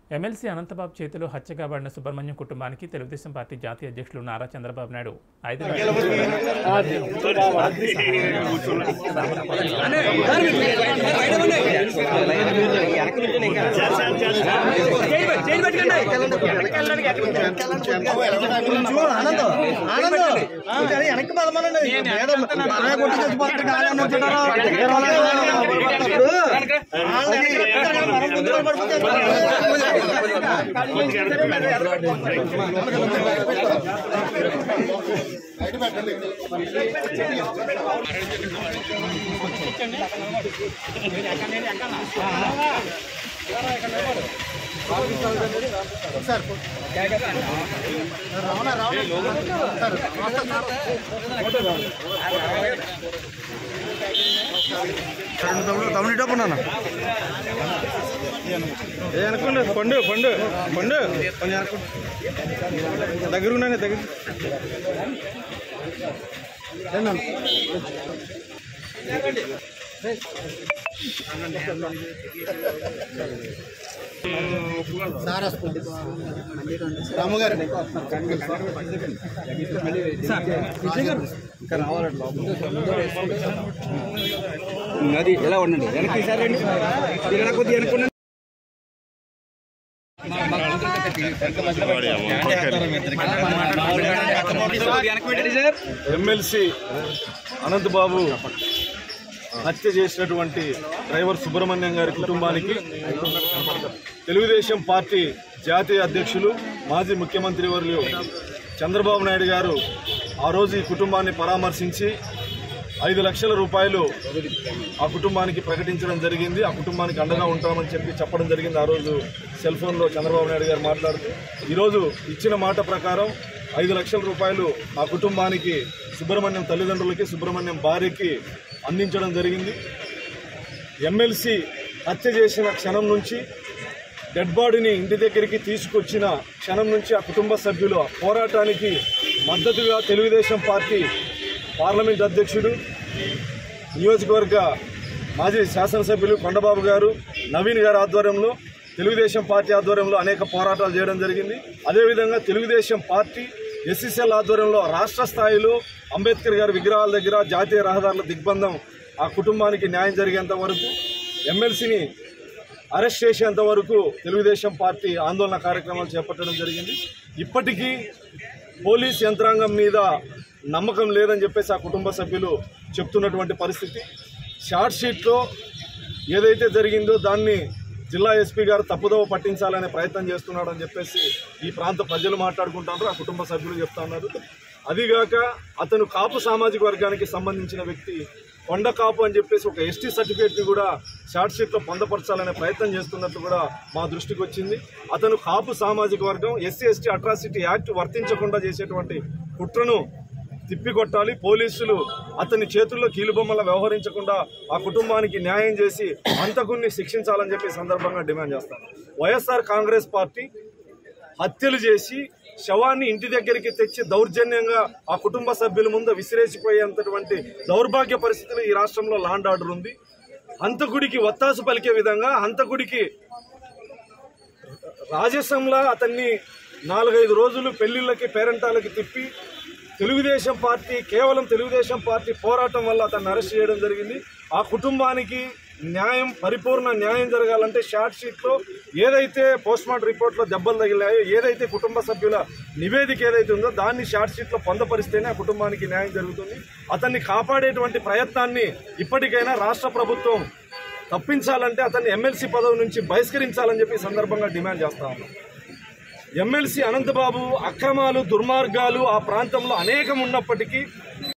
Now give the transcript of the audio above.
MLC Anantha Babu చేతిలో హత్య కాబడిన సుబ్రహ్మణ్యం కుటుంబానికి తెలుగుదేశం పార్టీ జాతీయ అధ్యక్షులు నారా చంద్రబాబు నాయుడు ఐదు ఆనందం ఆనందం వెనక్కి పదమనండి ఏదో అరవై కొట్టి చచ్చిపోతుంది గాలి అన్న వచ్చాడో. ఇప్పుడు మనం ముందుకు పడిపోతే తమ్ముడు తమ్ముడు ఇటు అప్పుడు ఏ అనుకోండి పండు పండు పండు కొంచెం అనుకోండి దగ్గర ఉన్నాను దగ్గర రాముగారు అది ఎలా ఉండండి వెనక్కి ఈసారి రండి. మీరు వెనక్కి కొద్దిగా వెనక్కి ఉండండి. ఎమ్మెల్సీ అనంతబాబు హత్య చేసినటువంటి డ్రైవర్ సుబ్రహ్మణ్యం గారి కుటుంబానికి తెలుగుదేశం పార్టీ జాతీయ అధ్యక్షులు మాజీ ముఖ్యమంత్రి వర్యులు చంద్రబాబు నాయుడు గారు ఆ రోజు ఈ కుటుంబాన్ని పరామర్శించి ఐదు లక్షల రూపాయలు ఆ కుటుంబానికి ప్రకటించడం జరిగింది ఆ కుటుంబానికి అండగా ఉంటామని చెప్పి చెప్పడం జరిగింది ఆ రోజు సెల్ ఫోన్లో చంద్రబాబు నాయుడు గారు మాట్లాడుతూ ఈరోజు ఇచ్చిన మాట ప్రకారం ఐదు లక్షల రూపాయలు ఆ కుటుంబానికి సుబ్రహ్మణ్యం తల్లిదండ్రులకి సుబ్రహ్మణ్యం భార్యకి అందించడం జరిగింది ఎమ్మెల్సీ హత్య చేసిన క్షణం నుంచి డెడ్ బాడీని ఇంటి దగ్గరికి తీసుకొచ్చిన క్షణం నుంచి ఆ కుటుంబ సభ్యుల పోరాటానికి మద్దతుగా తెలుగుదేశం పార్టీ పార్లమెంట్ అధ్యక్షుడు నియోజకవర్గ మాజీ శాసనసభ్యులు కొండబాబు గారు నవీన్ గారి ఆధ్వర్యంలో తెలుగుదేశం పార్టీ ఆధ్వర్యంలో అనేక పోరాటాలు చేయడం జరిగింది అదేవిధంగా తెలుగుదేశం పార్టీ ఎస్సీసీఎల్ ఆధ్వర్యంలో రాష్ట్ర స్థాయిలో అంబేద్కర్ గారి విగ్రహాల దగ్గర జాతీయ రహదారుల దిగ్బంధం ఆ కుటుంబానికి న్యాయం జరిగేంత వరకు ఎమ్మెల్సీని అరెస్ట్ చేసేంత వరకు తెలుగుదేశం పార్టీ ఆందోళన కార్యక్రమాలు చేపట్టడం జరిగింది ఇప్పటికీ పోలీస్ యంత్రాంగం మీద నమ్మకం లేదని చెప్పేసి ఆ కుటుంబ సభ్యులు చెప్తున్నటువంటి పరిస్థితి షార్ట్ షీట్లో ఏదైతే జరిగిందో దాన్ని జిల్లా ఎస్పీ గారు తప్పుదోవ పట్టించాలనే ప్రయత్నం చేస్తున్నాడని చెప్పేసి ఈ ప్రాంత ప్రజలు మాట్లాడుకుంటున్నారు ఆ కుటుంబ సభ్యులు చెప్తా ఉన్నారు అదిగాక అతను కాపు సామాజిక వర్గానికి సంబంధించిన వ్యక్తి కొండ కాపు అని చెప్పేసి ఒక ఎస్టీ సర్టిఫికేట్ని కూడా షార్ట్ షీట్లో పొందపరచాలనే ప్రయత్నం చేస్తున్నట్టు కూడా మా దృష్టికి వచ్చింది అతను కాపు సామాజిక వర్గం ఎస్సీ ఎస్టీ అట్రాసిటీ యాక్ట్ వర్తించకుండా చేసేటువంటి కుట్రను తిప్పికొట్టాలి పోలీసులు అతని చేతుల్లో కీలుబొమ్మల వ్యవహరించకుండా ఆ కుటుంబానికి న్యాయం చేసి హంతకుణ్ణి శిక్షించాలని చెప్పి ఈ సందర్భంగా డిమాండ్ చేస్తాను వైఎస్ఆర్ కాంగ్రెస్ పార్టీ హత్యలు చేసి శవాన్ని ఇంటి దగ్గరికి తెచ్చి దౌర్జన్యంగా ఆ కుటుంబ సభ్యుల ముందు విసిరేసిపోయేంతటువంటి దౌర్భాగ్య పరిస్థితులు ఈ రాష్ట్రంలో లాండ్ ఆర్డర్ ఉంది హంతకుడికి ఒత్తాసు పలికే విధంగా హంతకుడికి రాజసంలా అతన్ని నాలుగైదు రోజులు పెళ్లిళ్ళకి పేరెంటాలకి తిప్పి తెలుగుదేశం పార్టీ కేవలం తెలుగుదేశం పార్టీ పోరాటం వల్ల అతన్ని అరెస్ట్ చేయడం జరిగింది ఆ కుటుంబానికి న్యాయం పరిపూర్ణ న్యాయం జరగాలంటే షార్ట్ షీట్లో ఏదైతే పోస్ట్ మార్టం రిపోర్ట్లో దెబ్బలు తగిలాయో ఏదైతే కుటుంబ సభ్యుల నివేదిక ఏదైతే ఉందో దాన్ని షార్ట్ షీట్లో పొందపరిస్తేనే ఆ కుటుంబానికి న్యాయం జరుగుతుంది అతన్ని కాపాడేటువంటి ప్రయత్నాన్ని ఇప్పటికైనా రాష్ట్ర ప్రభుత్వం తప్పించాలంటే అతన్ని ఎమ్మెల్సీ పదవి నుంచి బహిష్కరించాలని చెప్పి ఈ సందర్భంగా డిమాండ్ చేస్తా ఉన్నాం ఎమ్మెల్సీ అనంతబాబు అక్రమాలు దుర్మార్గాలు ఆ ప్రాంతంలో అనేకం ఉన్నప్పటికీ